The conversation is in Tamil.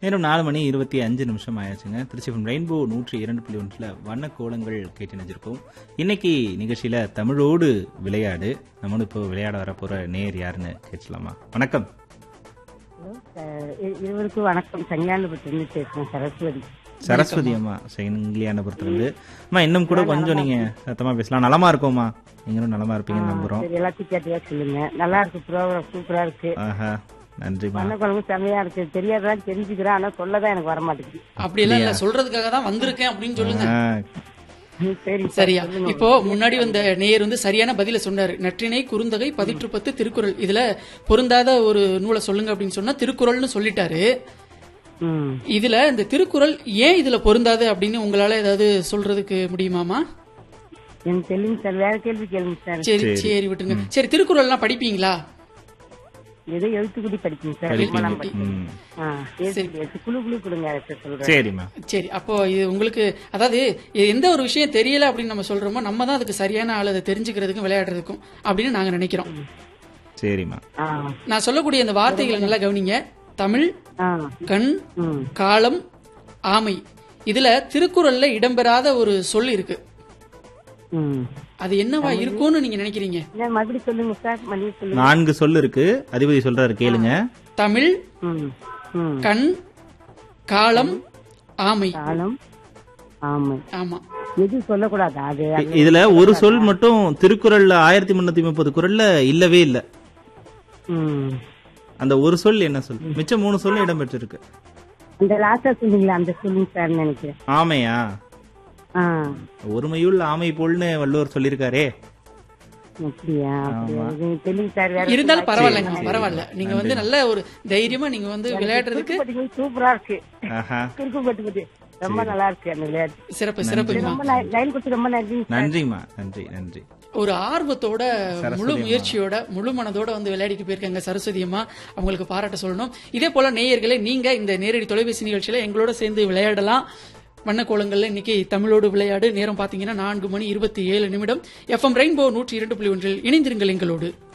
நேரம் நாலு மணி இருபத்தி அஞ்சு நிமிஷம் ஆயாச்சுங்க திருச்சி ரெயின்போ நூற்றி இரண்டு புள்ளி ஒன்றில் வண்ண கோலங்கள் கேட்டு நினைச்சிருக்கோம் இன்னைக்கு நிகழ்ச்சியில தமிழோடு விளையாடு நம்மளும் இப்போ விளையாட வரப்போற நேர் யாருன்னு கேட்கலாமா வணக்கம் ஹலோ அஹ் இ- இருவருக்கும் வணக்கம் சங்கிலாண்டபுரத்துலேருந்து பேசுறேன் சரஸ்வதி சரஸ்வதி அம்மா செங்கிலியானபுரத்துலேருந்து அம்மா இன்னும் கூட கொஞ்சம் நீங்க சத்தமா பேசலாம் நலமா இருக்கோமா நீங்களும் நலமா இருப்பீங்கன்னு நம்புறோம் சரி எல்லாத்தையும் கேட்டியா சொல்லுங்க நல்லா இருக்கு ப்ரோக்ராம் சூப்பரா இருக்கு ஆஹா நன்றிம்மா மண்ண குழம்பு செம்மையா இருக்கு தெரியாதான் தெரிஞ்சுக்கிறேன் ஆனா சொல்லதான் எனக்கு வர மாட்டேங்குது அப்படியெல்லாம் இல்ல சொல்றதுக்காக தான் வந்திருக்கேன் அப்படின்னு சொல்லுங்க ஆ, ம், சரி சரியா இப்போ முன்னாடி வந்த நேயர் வந்து சரியான பதில சொன்னாரு நற்றினை குறுந்தகை பதிற்று பத்து திருக்குறள் இதுல பொருந்தாத ஒரு நூலை சொல்லுங்க அப்படின்னு சொன்னா திருக்குறள்னு சொல்லிட்டாரு ம் இதுல இந்த திருக்குறள் ஏன் இதுல பொருந்தாது அப்படின்னு உங்களால ஏதாவது சொல்றதுக்கு முடியுமாமா எனக்கு தெரியுங்க சார் வேற கேள்வி கேளுங்க சார் சரி சரி விட்டுருங்க சரி திருக்குறள்லாம் படிப்பீங்களா ஏதோ எழுத்துக்குடி படிக்கணும் சார் ரொம்ப நான் படிப்பீங்க. ம். ஆ, எழுத்துக்குடி எடுத்து குழு குழு கொடுங்க சார் சொல்றேன் சரிம்மா சரி அப்போ இது உங்களுக்கு அதாவது இது எந்த ஒரு விஷயம் தெரியல அப்படின்னு நம்ம சொல்றோமோ நம்ம தான் அதுக்கு சரியான ஆள் அதை தெரிஞ்சுக்கிறதுக்கும் விளையாடுறதுக்கும் அப்படின்னு நாங்க நினைக்கிறோம் சரிம்மா ஆ நான் சொல்லக்கூடிய இந்த வார்த்தைகளை நல்லா கவனிங்க தமிழ் ஆ கண் ம் காலம் ஆமை இதுல திருக்குறள்ல இடம்பெறாத ஒரு சொல் இருக்கு ம் அது என்னவா இருக்கும்னு நீங்க நினைக்கிறீங்க என்ன மறுபடியும் சொல்லுங்க சார் மறுபடியும் சொல்லுங்க நான்கு சொல் இருக்கு அதிபதி சொல்றாரு கேளுங்க தமிழ் ம் ம் கண் காலம் ஆமை காலம் ஆமா ஆமா எது சொல்லக்கூடாதா அது இ- இதுல ஒரு சொல் மட்டும் திருக்குறள்ல ஆயிரத்தி முன்னூத்தி முப்பது குறள்ல இல்லவே இல்ல ம் அந்த ஒரு சொல் என்ன சொல் மிச்சம் மூணு சொல் இடம்பெற்றிருக்கு அந்த லாஸ்டா சொன்னீங்களா அந்த சொல்லுங்க சார் நினைக்கிறேன் ஆமையா ஆ ஒருமையுள் ஆமை போல்னு வள்ளுவர் சொல்லியிருக்காரே அப்படியா அப்படியா இது தெலுங்கு சார் வேற இருந்தாலும் பரவாயில்லைங்க பரவாயில்ல நீங்க வந்து நல்ல ஒரு தைரியமா நீங்க வந்து விளையாடுறதுக்கு பட்டி சூப்பரா இருக்கு ஆஹா குறுக்கு பட்டு பட்டி ரொம்ப நல்லா இருக்கு அந்த விளையாட்டு சிறப்பு சிறப்புமா ரொம்ப லைன் கொடுத்து ரொம்ப நன்றி நன்றிம்மா நன்றி நன்றி ஒரு ஆர்வத்தோட முழு முயற்சியோட முழு மனதோட வந்து விளையாடிக்கு போயிருக்காங்க சரஸ்வதி அம்மா அவங்களுக்கு பாராட்ட சொல்லணும் இதே போல நேயர்களே நீங்க இந்த நேரடி தொலைபேசி நிகழ்ச்சியில எங்களோட சேர்ந்து விளையாடலாம் வண்ணக்கோலங்கள்ல இன்னைக்கு தமிழோடு விளையாடு நேரம் பாத்தீங்கன்னா நான்கு மணி இருபத்தி ஏழு நிமிடம் எஃப்எம் ரெயின்போ நூற்றி இரண்டு புள்ளி ஒன்றில் இணைந்திருங்கள் எங்களோடு